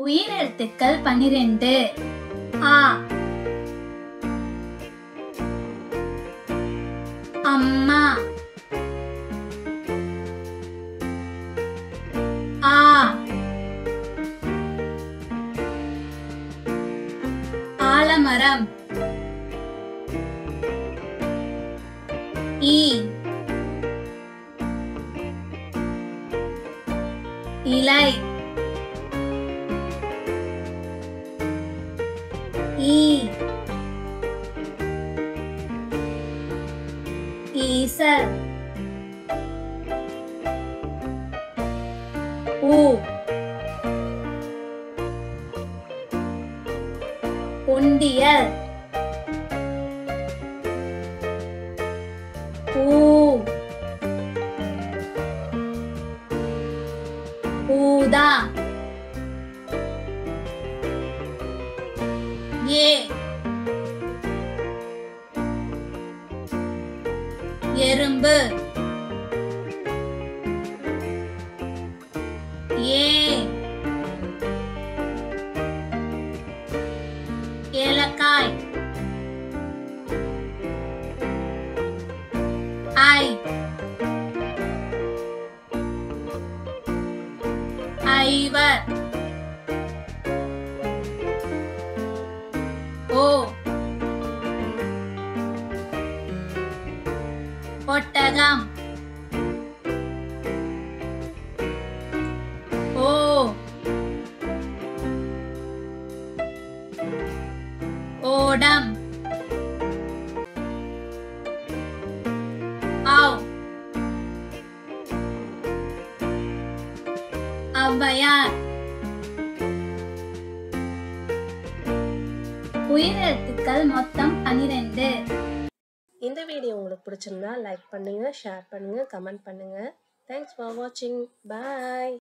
உயிரெழுத்துக்கள் பனிரெண்டு ஆ அம்மா ஆ ஆலமரம் ஈ இலை ஈ ஈசல் ஊ உண்டியல் ஊ ஊதா ஏ எறும்பு ஏ ஏலக்காய் ஐ ஐவர் ஓ ஒட்டகம் ஓ ஓடம் ஆவ் ஔவையார் உயிரெழுத்துக்கள் மொத்தம் பனிரெண்டு இந்த வீடியோ உங்களுக்கு பிடிச்சிருந்தா லைக் பண்ணுங்க ஷேர் பண்ணுங்க கமெண்ட் பண்ணுங்க தேங்க்ஸ் ஃபார் வாட்சிங் பாய்